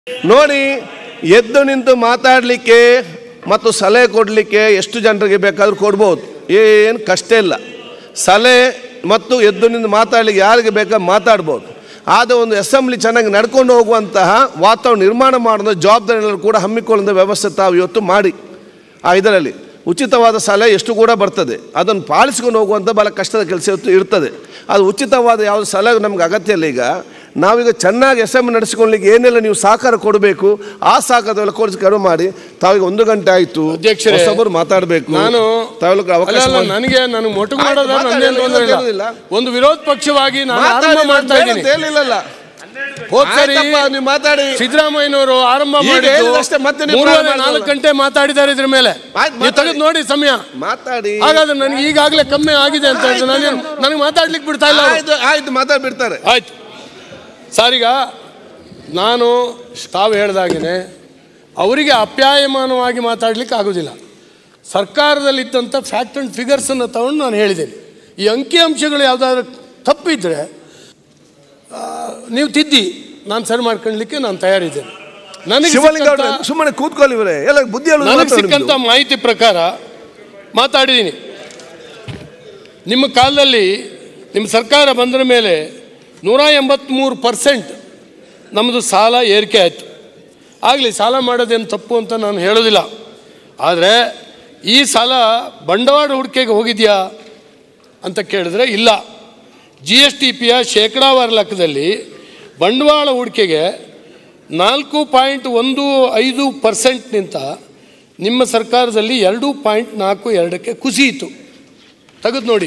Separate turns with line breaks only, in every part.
ನೋಡಿ ಎದ್ದು ನಿಂತು ಮಾತಾಡಲಿಕ್ಕೆ ಮತ್ತು ಸಲಹೆ ಕೊಡಲಿಕ್ಕೆ ಎಷ್ಟು ಜನರಿಗೆ ಬೇಕಾದ್ರೂ ಕೊಡ್ಬೋದು ಏನು ಕಷ್ಟ ಇಲ್ಲ ಸಲಹೆ ಮತ್ತು ಎದ್ದು ನಿಂತು ಮಾತಾಡಲಿಕ್ಕೆ ಯಾರಿಗೆ ಬೇಕಾದ್ರೆ ಮಾತಾಡ್ಬೋದು ಆದರೆ ಒಂದು ಅಸೆಂಬ್ಲಿ ಚೆನ್ನಾಗಿ ನಡ್ಕೊಂಡು ಹೋಗುವಂತಹ ವಾತಾವರಣ ನಿರ್ಮಾಣ ಮಾಡೋದು ಜವಾಬ್ದಾರಿಗಳು ಕೂಡ ಹಮ್ಮಿಕೊಳ್ಳುವ ವ್ಯವಸ್ಥೆ ತಾವು ಇವತ್ತು ಮಾಡಿ ಆ ಇದರಲ್ಲಿ ಉಚಿತವಾದ ಸಲಹೆ ಎಷ್ಟು ಕೂಡ ಬರ್ತದೆ ಅದನ್ನು ಪಾಲಿಸ್ಕೊಂಡು ಹೋಗುವಂಥ ಭಾಳ ಕಷ್ಟದ ಕೆಲಸ ಇವತ್ತು ಇರ್ತದೆ ಅದು ಉಚಿತವಾದ ಯಾವುದು ಸಲಹೆ ನಮ್ಗೆ ಅಗತ್ಯ ಇಲ್ಲ ಈಗ ನಾವೀಗ ಚೆನ್ನಾಗಿ ಎಸ್ ಎಮ್ ನಡೆಸಿಕೊಳ್ಳಿಕ್ಕೆ ಏನೆಲ್ಲ ನೀವು ಸಹಕಾರ ಕೊಡಬೇಕು ಆ ಸಹಕಾರವೆಲ್ಲ ಕೊಡಿಸಿ ಕಡಿಮೆ ಮಾಡಿ ತಾವೀಗ ಒಂದು ಗಂಟೆ ಆಯಿತು
ಅಧ್ಯಕ್ಷರೇ,
ಹೊಸಬರು ಮಾತಾಡಬೇಕು
ನಾನು
ತಾವೆಲ್ಲ ಅವಕಾಶ
ಅಲ್ಲ, ಅಲ್ಲ,
ಮಾಡಿ-
ನನಗೆ ನನಗೆ ಮೊಟಕು
ಆಯ್ತು,
ಮಾಡೋದ್ರ
ಮಾತಾಡಿ,
ನನ್ನೇನು ತೊಂದರೆ ಇಲ್ಲ.
ಇರೋದಿಲ್ಲ.
ಒಂದು ವಿರೋಧ ಪಕ್ಷವಾಗಿ ನಾನು
ಮಾತಾಡಿ,
ಆರಂಭ ಮಾಡ್ತಾ
ಬೇಡ
ಇದ್ದೀನಿ
ಅಂತ ಹೇಳಿಲ್ಲಲ್ಲ
ಹೋದ್ ಸರಿ
ಆಯ್ತಪ್ಪ, ನೀವು ಮಾತಾಡಿ
ಸಿದ್ದರಾಮಯ್ಯನವರು ಆರಂಭ
ಈಗ
ಮಾಡಿದ್ದು
ಹೇಳಿದಷ್ಟೇ ಮತ್ತೆ ನೀವು
ಮೂರುವರೆ
ಪ್ರಾರಂಭ
ನಾಲ್ಕು
ಮಾಡಲ್ಲ.
ಗಂಟೆ ಮಾತಾಡಿದ್ದಾರೆ ಇದ್ರ ಮೇಲೆ
ಆಯ್ತು,
ನೀವು ತೆಗೆದು ನೋಡಿ ಸಮಯ
ಮಾತಾಡಿ
ಹಾಗಾದ್ರೆ ನನಗೆ ಈಗಾಗಲೇ ಕಮ್ಮಿ ಆಗಿದೆ ಅಂತ ಹೇಳಿದ್ರೆ ನಾನು ನನಗೆ ಮಾತಾಡ್ಲಿಕ್ಕೆ ಬಿಡ್ತಾ ಇಲ್ಲ ಅವ್ರು.
ಆಯ್ತು ಆಯ್ತು ಮಾತಾಡ್ಬಿಡ್ತಾರೆ
ಆಯ್ತು ಸಾರೀಗ ನಾನು ತಾವು ಹೇಳ್ದಾಗೇನೆ ಅವರಿಗೆ ಅಪ್ಯಾಯಮಾನವಾಗಿ ಮಾತಾಡ್ಲಿಕ್ಕೆ ಆಗೋದಿಲ್ಲ ಸರ್ಕಾರದಲ್ಲಿದ್ದಂಥ ಫ್ಯಾಕ್ಟ್ ಆ್ಯಂಡ್ ಫಿಗರ್ಸನ್ನು ತಗೊಂಡು ನಾನು ಹೇಳಿದ್ದೇನೆ ಈ ಅಂಕಿಅಂಶಗಳು ಯಾವುದಾದ್ರೂ ತಪ್ಪಿದ್ರೆ ಆ, ನೀವು ತಿದ್ದಿ ನಾನು ಸರಿ ಮಾಡ್ಕೊಳ್ಳಿಕ್ಕೆ ನಾನು ತಯಾರಿದ್ದೇನೆ ನನಗೆ
ಶಿವಲಿಂಗ
ಸಿಕ್ಕಂಥ-
ಅವ್ರೆ, ಸುಮ್ಮನೆ ಕೂತ್ಕೊಳ್ಳಿ ಇವರೇ ಎಲ್ಲ ಬುದ್ಧಿ ಹೇಳೋದು
ನನಗೆ
ಮಾತಾಡಿ
ಸಿಕ್ಕಂಥ
ನೀವು.
ಮಾಹಿತಿ ಪ್ರಕಾರ ಮಾತಾಡಿದ್ದೀನಿ ನಿಮ್ಮ ಕಾಲದಲ್ಲಿ ನಿಮ್ಮ ಸರ್ಕಾರ ಬಂದ ಮೇಲೆ ನೂರ ಎಂಬತ್ತ್ಮೂರು ಪರ್ಸೆಂಟ್ ನಮ್ಮದು ಸಾಲ ಏರಿಕೆ ಆಯಿತು ಆಗಲಿ ಸಾಲ ಮಾಡೋದೇನು ತಪ್ಪು ಅಂತ ನಾನು ಹೇಳೋದಿಲ್ಲ ಆದರೆ ಈ ಸಾಲ ಬಂಡವಾಳ ಹೂಡಿಕೆಗೆ ಹೋಗಿದೆಯಾ ಅಂತ ಕೇಳಿದ್ರೆ ಇಲ್ಲ ಜಿ ಎಸ್ ಟಿ ಪಿಯ ಶೇಕಡಾವಾರು ಲೆಕ್ಕದಲ್ಲಿ ಬಂಡವಾಳ ಹೂಡಿಕೆಗೆ ನಾಲ್ಕು ಪಾಯಿಂಟ್ ಒಂದು ಐದು ಪರ್ಸೆಂಟ್ನಿಂತ ನಿಮ್ಮ ಸರ್ಕಾರದಲ್ಲಿ ಎರಡು ಪಾಯಿಂಟ್ ನಾಲ್ಕು ಎರಡಕ್ಕೆ ಕುಸಿಯಿತು ತೆಗೆದು ನೋಡಿ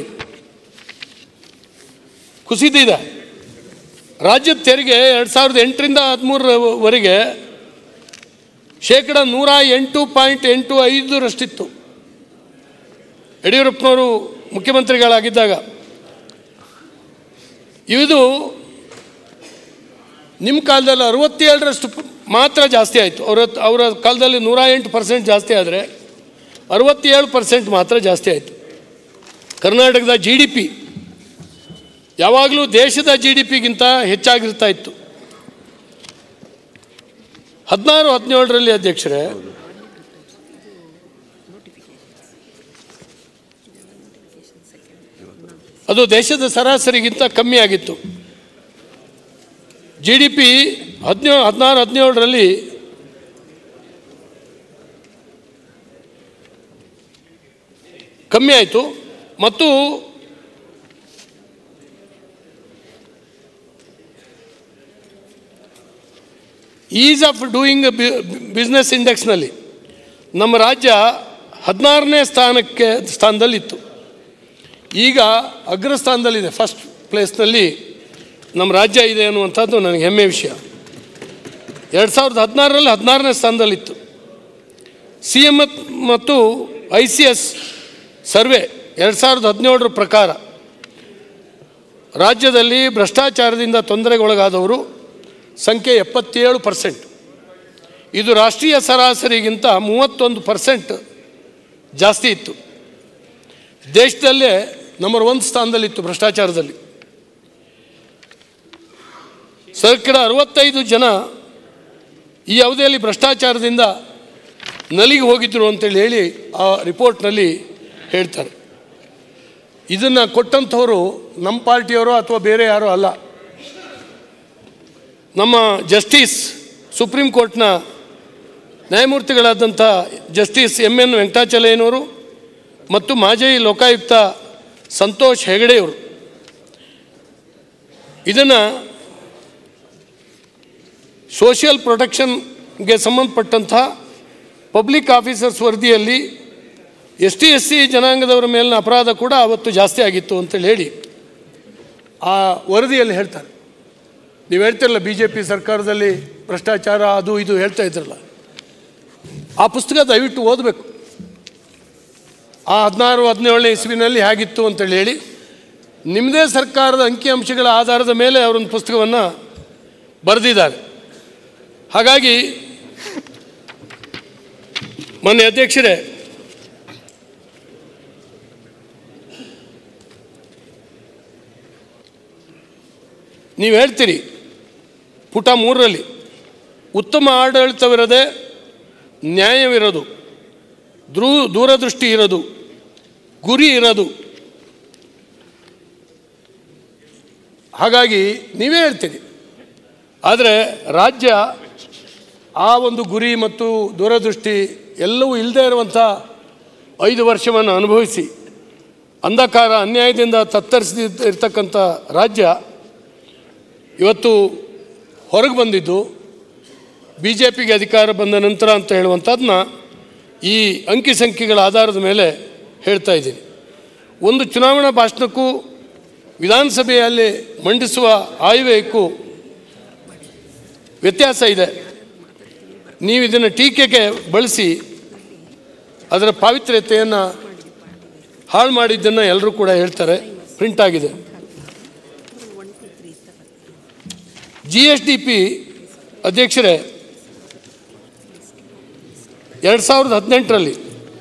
ಕುಸಿದಿದೆ ರಾಜ್ಯದ ತೆರಿಗೆ ಎರಡು ಸಾವಿರದ ಎಂಟರಿಂದ ಹದಿಮೂರರವರೆಗೆ ಶೇಕಡ ನೂರ ಎಂಟು ಪಾಯಿಂಟ್ ಎಂಟು ಐದರಷ್ಟಿತ್ತು ಯಡಿಯೂರಪ್ಪನವರು ಮುಖ್ಯಮಂತ್ರಿಗಳಾಗಿದ್ದಾಗ ಇದು ನಿಮ್ಮ ಕಾಲದಲ್ಲಿ ಅರವತ್ತೇಳರಷ್ಟು ಪ- ಮಾತ್ರ ಜಾಸ್ತಿ ಆಯಿತು ಅವರ ಅವರ ಕಾಲದಲ್ಲಿ ನೂರ ಎಂಟು ಪರ್ಸೆಂಟ್ ಜಾಸ್ತಿ ಆದರೆ ಅರವತ್ತೇಳು ಪರ್ಸೆಂಟ್ ಮಾತ್ರ ಜಾಸ್ತಿ ಆಯಿತು ಕರ್ನಾಟಕದ ಜಿ ಡಿ ಪಿ ಯಾವಾಗಲೂ ದೇಶದ ಜಿ ಡಿ ಪಿಗಿಂತ ಹೆಚ್ಚಾಗಿರ್ತಾ ಇತ್ತು ಹದಿನಾರು ಹದಿನೇಳರಲ್ಲಿ ಅಧ್ಯಕ್ಷರೇ ಅದು ದೇಶದ ಸರಾಸರಿಗಿಂತ ಕಮ್ಮಿ ಆಗಿತ್ತು ಜಿ ಡಿ ಪಿ ಹದಿನೇಳು ಹದಿನಾರು ಹದಿನೇಳರಲ್ಲಿ ಕಮ್ಮಿ ಆಯಿತು ಮತ್ತು ಈಸ್ ಆಫ್ ಡೂಯಿಂಗ್ ಬಿಸ್ನೆಸ್ ಇಂಡೆಕ್ಸ್ನಲ್ಲಿ ನಮ್ಮ ರಾಜ್ಯ ಹದಿನಾರನೇ ಸ್ಥಾನಕ್ಕೆ ಸ್ಥಾನದಲ್ಲಿತ್ತು ಈಗ ಅಗ್ರಸ್ಥಾನದಲ್ಲಿದೆ ಫಸ್ಟ್ ಪ್ಲೇಸ್ನಲ್ಲಿ ನಮ್ಮ ರಾಜ್ಯ ಇದೆ ಅನ್ನುವಂಥದ್ದು ನನಗೆ ಹೆಮ್ಮೆ ವಿಷಯ ಎರಡು ಸಾವಿರದ ಹದಿನಾರರಲ್ಲಿ ಹದಿನಾರನೇ ಸ್ಥಾನದಲ್ಲಿತ್ತು ಸಿ ಎಮ್ ಮತ್ತು ಐ ಸಿ ಎಸ್ ಸರ್ವೆ ಎರಡು ಸಾವಿರದ ಹದಿನೇಳರ ಪ್ರಕಾರ ರಾಜ್ಯದಲ್ಲಿ ಭ್ರಷ್ಟಾಚಾರದಿಂದ ತೊಂದರೆಗೊಳಗಾದವರು ಸಂಖ್ಯೆ ಎಪ್ಪತ್ತೇಳು ಪರ್ಸೆಂಟ್ ಇದು ರಾಷ್ಟ್ರೀಯ ಸರಾಸರಿಗಿಂತ ಮೂವತ್ತೊಂದು ಪರ್ಸೆಂಟ್ ಜಾಸ್ತಿ ಇತ್ತು ದೇಶದಲ್ಲೇ ನಂಬರ್ ಒಂದು ಸ್ಥಾನದಲ್ಲಿತ್ತು ಭ್ರಷ್ಟಾಚಾರದಲ್ಲಿ ಶೇಕಡ ಅರವತ್ತೈದು ಜನ ಈ ಅವಧಿಯಲ್ಲಿ ಭ್ರಷ್ಟಾಚಾರದಿಂದ ನಲಿಗೆ ಹೋಗಿದ್ದರು ಅಂತೇಳಿ ಹೇಳಿ ಆ ರಿಪೋರ್ಟ್ನಲ್ಲಿ ಹೇಳ್ತಾರೆ ಇದನ್ನು ಕೊಟ್ಟಂಥವರು ನಮ್ಮ ಪಾರ್ಟಿಯವರು ಅಥವಾ ಬೇರೆ ಯಾರೋ ಅಲ್ಲ ನಮ್ಮ ಜಸ್ಟಿಸ್ ಸುಪ್ರೀಂ ಕೋರ್ಟ್ನ ನ್ಯಾಯಮೂರ್ತಿಗಳಾದಂಥ ಜಸ್ಟಿಸ್ ಎಮ್ ಎನ್ ವೆಂಕಟಾಚಲಯ್ಯನವರು ಮತ್ತು ಮಾಜಿ ಲೋಕಾಯುಕ್ತ ಸಂತೋಷ್ ಹೆಗಡೆಯವರು ಇದನ್ನು ಸೋಷಿಯಲ್ ಪ್ರೊಟೆಕ್ಷನ್ಗೆ ಸಂಬಂಧಪಟ್ಟಂಥ ಪಬ್ಲಿಕ್ ಆಫೀಸರ್ಸ್ ವರದಿಯಲ್ಲಿ ಎಸ್ ಟಿ ಎಸ್ ಸಿ ಜನಾಂಗದವರ ಮೇಲಿನ ಅಪರಾಧ ಕೂಡ ಅವತ್ತು ಜಾಸ್ತಿ ಆಗಿತ್ತು ಅಂತೇಳಿ ಹೇಳಿ ಆ ವರದಿಯಲ್ಲಿ ಹೇಳ್ತಾರೆ ನೀವು ಹೇಳ್ತಿರಲ್ಲ ಬಿ ಜೆ ಪಿ ಸರ್ಕಾರದಲ್ಲಿ ಭ್ರಷ್ಟಾಚಾರ ಅದು ಇದು ಹೇಳ್ತಾ ಇದ್ರಲ್ಲ ಆ ಪುಸ್ತಕ ದಯವಿಟ್ಟು ಓದಬೇಕು ಆ ಹದಿನಾರು ಹದಿನೇಳನೇ ಇಸ್ವಿನಲ್ಲಿ ಹೇಗಿತ್ತು ಅಂತೇಳಿ ಹೇಳಿ ನಿಮ್ಮದೇ ಸರ್ಕಾರದ ಅಂಕಿಅಂಶಗಳ ಆಧಾರದ ಮೇಲೆ ಅವರೊಂದು ಪುಸ್ತಕವನ್ನು ಬರೆದಿದ್ದಾರೆ ಹಾಗಾಗಿ ಮೊನ್ನೆ ಅಧ್ಯಕ್ಷರೇ ನೀವು ಹೇಳ್ತೀರಿ ಪುಟ ಮೂರರಲ್ಲಿ ಉತ್ತಮ ಆಡಳಿತವಿರದೆ ನ್ಯಾಯವಿರೋದು ದ್ರೂ ದೂರದೃಷ್ಟಿ ಇರೋದು ಗುರಿ ಇರೋದು ಹಾಗಾಗಿ ನೀವೇ ಹೇಳ್ತೀರಿ ಆದರೆ ರಾಜ್ಯ ಆ ಒಂದು ಗುರಿ ಮತ್ತು ದೂರದೃಷ್ಟಿ ಎಲ್ಲವೂ ಇಲ್ಲದೆ ಇರುವಂಥ ಐದು ವರ್ಷವನ್ನು ಅನುಭವಿಸಿ ಅಂಧಕಾರ ಅನ್ಯಾಯದಿಂದ ತತ್ತರಿಸಿ ಇರ್ತಕ್ಕಂಥ ರಾಜ್ಯ ಇವತ್ತು ಹೊರಗೆ ಬಂದಿದ್ದು ಬಿ ಜೆ ಪಿಗೆ ಅಧಿಕಾರ ಬಂದ ನಂತರ ಅಂತ ಹೇಳುವಂಥದ್ದನ್ನ ಈ ಅಂಕಿ ಸಂಖ್ಯೆಗಳ ಆಧಾರದ ಮೇಲೆ ಹೇಳ್ತಾ ಇದ್ದೀನಿ ಒಂದು ಚುನಾವಣಾ ಭಾಷಣಕ್ಕೂ ವಿಧಾನಸಭೆಯಲ್ಲಿ ಮಂಡಿಸುವ ಆಯವ್ಯಯಕ್ಕೂ ವ್ಯತ್ಯಾಸ ಇದೆ ನೀವು ಇದನ್ನು ಟೀಕೆಗೆ ಬಳಸಿ ಅದರ ಪಾವಿತ್ರ್ಯತೆಯನ್ನು ಹಾಳು ಮಾಡಿದ್ದನ್ನು ಎಲ್ಲರೂ ಕೂಡ ಹೇಳ್ತಾರೆ ಪ್ರಿಂಟ್ ಆಗಿದೆ ಜಿ ಎಸ್ ಡಿ ಪಿ ಅಧ್ಯಕ್ಷರೇ ಎರಡು ಸಾವಿರದ ಹದಿನೆಂಟರಲ್ಲಿ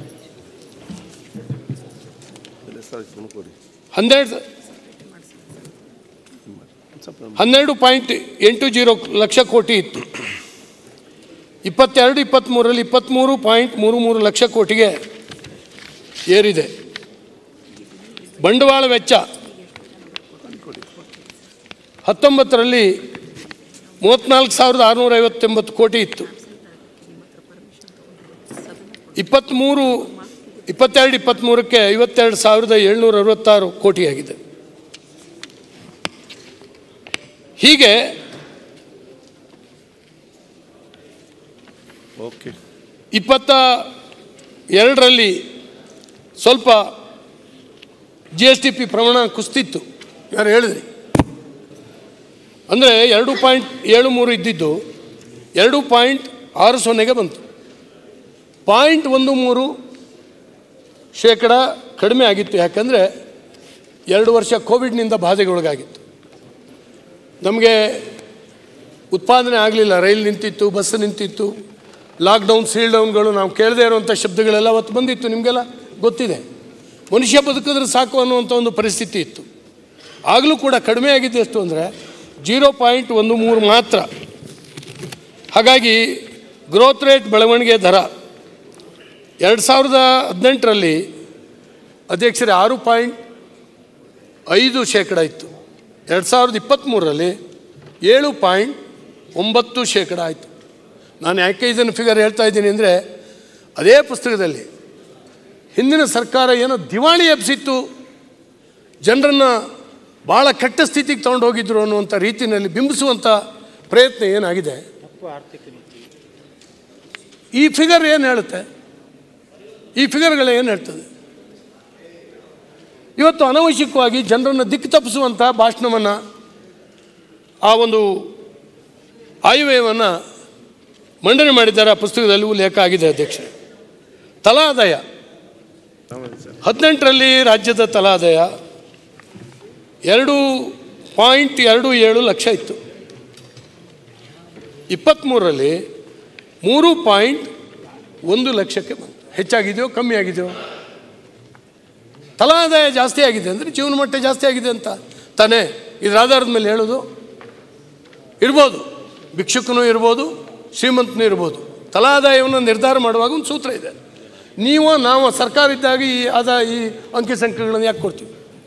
ಹನ್ನೆರಡು ಹನ್ನೆರಡು ಪಾಯಿಂಟ್ ಎಂಟು ಜೀರೋ ಲಕ್ಷ ಕೋಟಿ ಇತ್ತು ಇಪ್ಪತ್ತೆರಡು ಇಪ್ಪತ್ತ್ಮೂರರಲ್ಲಿ ಇಪ್ಪತ್ತ್ಮೂರು ಪಾಯಿಂಟ್ ಮೂರು ಮೂರು ಲಕ್ಷ ಕೋಟಿಗೆ ಏರಿದೆ ಬಂಡವಾಳ ವೆಚ್ಚ ಹತ್ತೊಂಬತ್ತರಲ್ಲಿ ಮೂವತ್ತ್ನಾಲ್ಕು ಸಾವಿರದ ಆರುನೂರ ಐವತ್ತೊಂಬತ್ತು ಕೋಟಿ ಇತ್ತು ಇಪ್ಪತ್ತ್ಮೂರು ಇಪ್ಪತ್ತೆರಡು ಇಪ್ಪತ್ತ್ಮೂರಕ್ಕೆ ಐವತ್ತೆರಡು ಸಾವಿರದ ಏಳ್ನೂರ ಅರವತ್ತಾರು ಕೋಟಿಯಾಗಿದೆ ಹೀಗೆ
ಓಕೆ
ಇಪ್ಪತ್ತ ಎರಡರಲ್ಲಿ ಸ್ವಲ್ಪ ಜಿ ಎಸ್ ಟಿ ಪಿ ಪ್ರಮಾಣ ಕುಸ್ತಿತ್ತು ಯಾರು ಹೇಳಿದ್ರಿ ಅಂದರೆ ಎರಡು ಪಾಯಿಂಟ್ ಏಳು ಮೂರು ಇದ್ದಿದ್ದು ಎರಡು ಪಾಯಿಂಟ್ ಆರು ಸೊನ್ನೆಗೆ ಬಂತು ಪಾಯಿಂಟ್ ಒಂದು ಮೂರು ಶೇಕಡ ಕಡಿಮೆ ಆಗಿತ್ತು ಯಾಕಂದರೆ ಎರಡು ವರ್ಷ ಕೋವಿಡ್ನಿಂದ ಬಾಧೆಗೊಳಗಾಗಿತ್ತು ನಮಗೆ ಉತ್ಪಾದನೆ ಆಗಲಿಲ್ಲ ರೈಲ್ ನಿಂತಿತ್ತು ಬಸ್ ನಿಂತಿತ್ತು ಲಾಕ್ಡೌನ್ ಸೀಲ್ ಡೌನ್ಗಳು ನಾವು ಕೇಳದೇ ಇರುವಂಥ ಶಬ್ದಗಳೆಲ್ಲ ಅವತ್ತು ಬಂದಿತ್ತು ನಿಮಗೆಲ್ಲ ಗೊತ್ತಿದೆ ಮನುಷ್ಯ ಬದುಕಿದ್ರೆ ಸಾಕು ಅನ್ನುವಂಥ ಒಂದು ಪರಿಸ್ಥಿತಿ ಇತ್ತು ಆಗಲೂ ಕೂಡ ಕಡಿಮೆ ಆಗಿದ್ದು ಎಷ್ಟು ಅಂದರೆ ಜೀರೋ ಪಾಯಿಂಟ್ ಒಂದು ಮೂರು ಮಾತ್ರ ಹಾಗಾಗಿ ಗ್ರೋತ್ ರೇಟ್ ಬೆಳವಣಿಗೆ ದರ ಎರಡು ಸಾವಿರದ ಹದಿನೆಂಟರಲ್ಲಿ ಅಧ್ಯಕ್ಷರೇ ಆರು ಪಾಯಿಂಟ್ ಐದು ಶೇಕಡ ಇತ್ತು ಎರಡು ಸಾವಿರದ ಇಪ್ಪತ್ತ್ಮೂರರಲ್ಲಿ ಏಳು ಪಾಯಿಂಟ್ ಒಂಬತ್ತು ಶೇಕಡ ಆಯಿತು ನಾನು ಯಾಕೆ ಇದನ್ನು ಫಿಗರ್ ಹೇಳ್ತಾ ಇದ್ದೀನಿ ಅಂದರೆ ಅದೇ ಪುಸ್ತಕದಲ್ಲಿ ಹಿಂದಿನ ಸರ್ಕಾರ ಏನೋ ದಿವಾಳಿ ಎಬ್ಸಿತ್ತು ಜನರನ್ನು ಭಾಳ ಕೆಟ್ಟ ಸ್ಥಿತಿಗೆ ತಗೊಂಡು ಹೋಗಿದ್ರು ಅನ್ನುವಂಥ ರೀತಿಯಲ್ಲಿ ಬಿಂಬಿಸುವಂಥ ಪ್ರಯತ್ನ ಏನಾಗಿದೆ ಈ ಫಿಗರ್ ಏನು ಹೇಳುತ್ತೆ ಈ ಫಿಗರ್ಗಳು ಏನು ಹೇಳ್ತದೆ ಇವತ್ತು ಅನವಶ್ಯಕವಾಗಿ ಜನರನ್ನು ದಿಕ್ಕು ತಪ್ಪಿಸುವಂಥ ಭಾಷಣವನ್ನು ಆ ಒಂದು ಆಯವ್ಯಯವನ್ನು ಮಂಡನೆ ಮಾಡಿದ್ದಾರೆ ಆ ಪುಸ್ತಕದಲ್ಲಿ ಉಲ್ಲೇಖ ಆಗಿದೆ ಅಧ್ಯಕ್ಷರೇ ತಲಾದಾಯ ಹದಿನೆಂಟರಲ್ಲಿ ರಾಜ್ಯದ ತಲಾದಾಯ ಎರಡು ಪಾಯಿಂಟ್ ಎರಡು ಏಳು ಲಕ್ಷ ಇತ್ತು ಇಪ್ಪತ್ತ್ಮೂರರಲ್ಲಿ ಮೂರು ಪಾಯಿಂಟ್ ಒಂದು ಲಕ್ಷಕ್ಕೆ ಬಂತು ಹೆಚ್ಚಾಗಿದೆಯೋ ಕಮ್ಮಿ ಆಗಿದೆಯೋ ತಲಾ ಆದಾಯ ಜಾಸ್ತಿ ಆಗಿದೆ ಅಂದರೆ ಜೀವನ ಮಟ್ಟ ಜಾಸ್ತಿ ಆಗಿದೆ ಅಂತ ತಾನೇ ಇದರ ಆಧಾರದ ಮೇಲೆ ಹೇಳೋದು ಇರ್ಬೋದು ಭಿಕ್ಷುಕನೂ ಇರ್ಬೋದು ಶ್ರೀಮಂತನೂ ಇರ್ಬೋದು ತಲಾ ಆದಾಯವನ್ನು ನಿರ್ಧಾರ ಮಾಡುವಾಗ ಒಂದು ಸೂತ್ರ ಇದೆ ನೀವು ನಾವು ಸರ್ಕಾರ ಇದ್ದಾಗ ಈ ಆದ ಈ ಅಂಕಿ ಸಂಖ್ಯೆಗಳನ್ನು ಯಾಕೆ ಕೊಡ್ತೀವಿ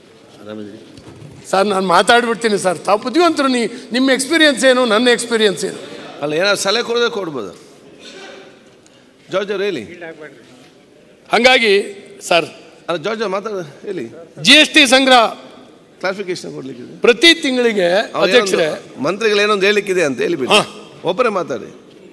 ಸರ್ ನಾನು ಮಾತಾಡ್ಬಿಡ್ತೀನಿ ಸರ್ ತಾವು ಬುದ್ಧಿವಂತರು ನೀ ನಿಮ್ಮ ಎಕ್ಸ್ಪೀರಿಯನ್ಸ್ ಏನು ನನ್ನ ಎಕ್ಸ್ಪೀರಿಯನ್ಸ್ ಏನು
ಅಲ್ಲ ಏನಾದ್ರು ಸಲಹೆ ಕೊಡೋದೇ ಕೊಡ್ಬೋದು ಜಾರ್ಜ್ ಅವ್ರು ಹೇಳಿ
ಹಾಗಾಗಿ ಸರ್
ಅಲ್ಲ ಜಾರ್ಜ್ ಅವ್ರು ಮಾತಾಡ ಹೇಳಿ
ಜಿ ಎಸ್ ಟಿ ಸಂಗ್ರಹ
ಕ್ಲಾರಿಫಿಕೇಶನ್ ಕೊಡ್ಲಿಕ್ಕಿದೆ
ಪ್ರತಿ ತಿಂಗಳಿಗೆ
ಅವ್ರು
ಅಧ್ಯಕ್ಷರೇ
ಏನೊಂದು- ಮಂತ್ರಿಗಳು ಏನೊಂದು ಹೇಳಿಕ್ಕಿದೆ ಅಂತ ಹೇಳಿಬಿಡಿ
ಹಾ.
ಒಬ್ಬರೇ ಮಾತಾಡಿ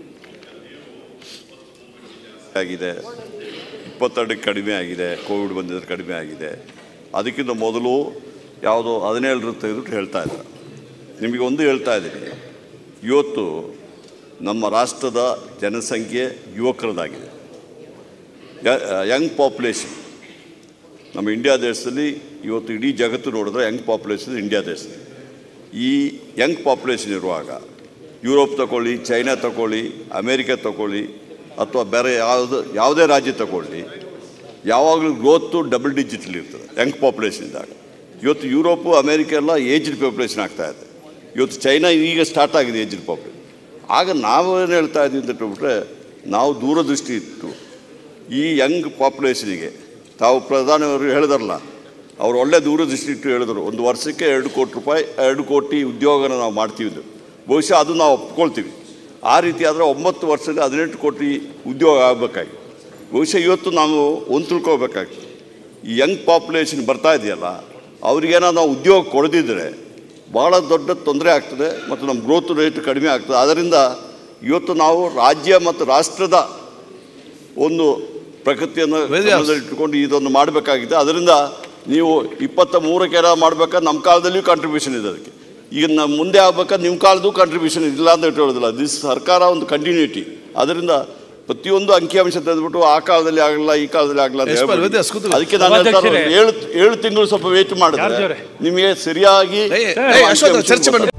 ಆಗಿದೆ ಇಪ್ಪತ್ತೆರಡಕ್ಕೆ ಕಡಿಮೆ ಆಗಿದೆ ಕೋವಿಡ್ ಬಂದಿದ್ರೆ ಕಡಿಮೆ ಆಗಿದೆ ಅದಕ್ಕಿಂತ ಮೊದಲು ಯಾವುದೋ ಹದಿನೇಳರ ತೆಗೆದುಬಿಟ್ಟು ಹೇಳ್ತಾ ಇದ್ದಾರೆ ನಿಮಗೆ ಒಂದು ಹೇಳ್ತಾ ಇದ್ದೀನಿ ಇವತ್ತು ನಮ್ಮ ರಾಷ್ಟ್ರದ ಜನಸಂಖ್ಯೆ ಯುವಕರದಾಗಿದೆ ಯಂಗ್ ಪಾಪ್ಯುಲೇಷನ್ ನಮ್ಮ ಇಂಡಿಯಾ ದೇಶದಲ್ಲಿ ಇವತ್ತು ಇಡೀ ಜಗತ್ತು ನೋಡಿದ್ರೆ ಯಂಗ್ ಪಾಪ್ಯುಲೇಷನ್ ಇಂಡಿಯಾ ದೇಶದಲ್ಲಿ ಈ ಯಂಗ್ ಪಾಪ್ಯುಲೇಷನ್ ಇರುವಾಗ ಯುರೋಪ್ ತಗೊಳ್ಳಿ ಚೈನಾ ತಗೊಳ್ಳಿ ಅಮೇರಿಕಾ ತಗೊಳ್ಳಿ ಅಥವಾ ಬೇರೆ ಯಾವುದು ಯಾವುದೇ ರಾಜ್ಯ ತಗೊಳ್ಳಿ ಯಾವಾಗಲೂ ಗ್ರೋತು ಡಬಲ್ ಡಿಜಿಟಲ್ ಇರ್ತದೆ ಯಂಗ್ ಪಾಪ್ಯುಲೇಷನ್ ಇದ್ದಾಗ ಇವತ್ತು ಯುರೋಪು ಅಮೇರಿಕ ಎಲ್ಲ ಏಜ್ಡ್ ಪಾಪ್ಯುಲೇಷನ್ ಆಗ್ತಾ ಇದೆ ಇವತ್ತು ಚೈನಾ ಈಗ ಸ್ಟಾರ್ಟ್ ಆಗಿದೆ ಏಜ್ಡ್ ಪಾಪ್ಯುಲೇಷನ್ ಆಗ ನಾವೇನು ಹೇಳ್ತಾ ಇದ್ದೀವಿ ಅಂತ ಹೇಳ್ಬಿಟ್ರೆ ನಾವು ದೂರದೃಷ್ಟಿ ಇಟ್ಟು ಈ ಯಂಗ್ ಪಾಪ್ಯುಲೇಷನಿಗೆ ತಾವು ಪ್ರಧಾನಿಯವರು ಹೇಳಿದಾರಲ್ಲ ಅವ್ರು ಒಳ್ಳೆ ದೂರದೃಷ್ಟಿ ಇಟ್ಟು ಹೇಳಿದರು ಒಂದು ವರ್ಷಕ್ಕೆ ಎರಡು ಕೋಟಿ ರೂಪಾಯಿ ಎರಡು ಕೋಟಿ ಉದ್ಯೋಗನ ನಾವು ಮಾಡ್ತೀವಿ ಇದು. ಬಹುಶಃ ಅದು ನಾವು ಒಪ್ಕೊಳ್ತೀವಿ ಆ ರೀತಿ ಆದರೆ ಒಂಬತ್ತು ವರ್ಷದಲ್ಲಿ ಹದಿನೆಂಟು ಕೋಟಿ ಉದ್ಯೋಗ ಆಗಬೇಕಾಗಿ ಬಹುಶಃ ಇವತ್ತು ನಾವು ಒಂದು ತಿಳ್ಕೊಬೇಕಾಗ್ತದೆ ಈ ಯಂಗ್ ಪಾಪ್ಯುಲೇಷನ್ ಬರ್ತಾ ಇದೆಯಲ್ಲ ಅವ್ರಿಗೇನಾದ್ರು ನಾವು ಉದ್ಯೋಗ ಕೊಡದಿದ್ದರೆ ಭಾಳ ದೊಡ್ಡ ತೊಂದರೆ ಆಗ್ತದೆ ಮತ್ತು ನಮ್ಮ ಗ್ರೋತ್ ರೇಟ್ ಕಡಿಮೆ ಆಗ್ತದೆ ಅದರಿಂದ ಇವತ್ತು ನಾವು ರಾಜ್ಯ ಮತ್ತು ರಾಷ್ಟ್ರದ ಒಂದು ಪ್ರಕೃತಿಯನ್ನು
ವೇದವ್ಯಾಸ್.
ಇಟ್ಟುಕೊಂಡು ಇದನ್ನು ಮಾಡಬೇಕಾಗಿದೆ ಅದರಿಂದ ನೀವು ಇಪ್ಪತ್ತ ಮೂರಕ್ಕೆ ಮಾಡಬೇಕಾದ್ರೆ ನಮ್ಮ ಕಾಲದಲ್ಲಿಯೂ ಕಾಂಟ್ರಿಬ್ಯೂಷನ್ ಇದೆ ಅದಕ್ಕೆ ಈಗ ನಮ್ಮ ಮುಂದೆ ಆಗ್ಬೇಕಾದ್ರೆ ನಿಮ್ಮ ಕಾಲದ್ದು ಕಾಂಟ್ರಿಬ್ಯೂಷನ್ ಇಲ್ಲ ಅಂತ ಇಟ್ಟು ಹೇಳೋದಿಲ್ಲ ದಿಸ್ ಸರ್ಕಾರ ಒಂದು ಕಂಟಿನ್ಯೂಟಿ ಅದರಿಂದ ಪ್ರತಿಯೊಂದು ಅಂಕಿಅಂಶ ತೆಗೆದುಬಿಟ್ಟು ಆ ಕಾಲದಲ್ಲಿ ಆಗಲ್ಲ ಈ ಕಾಲದಲ್ಲಿ ಆಗಲ್ಲ ಅಂತ
ಎಸ್ ಪರ್
ಹೇಳ್ಬೇಡಿ.
ವೇದವ್ಯಾಸ್ ಕೂತ್ಕೊಳ್ಳಿ.
ಅದಕ್ಕೆ ನಾನು ಹೇಳ್ತಾ ಇರೋದು,
ಸಭಾಧ್ಯಕ್ಷರೇ.
ಏಳು ಏಳು ತಿಂಗಳು ಸ್ವಲ್ಪ ವೇಟ್ ಮಾಡಿದ್ರೆ
ಜಾರ್ಜ್ ಅವರೇ.
ನಿಮಗೆ ಸರಿಯಾಗಿ
ಏಯ್, ಏಯ್, ಅಶ್ವಥ್ ಅವ್ರೆ, ಚರ್ಚೆ ಮಾಡಿ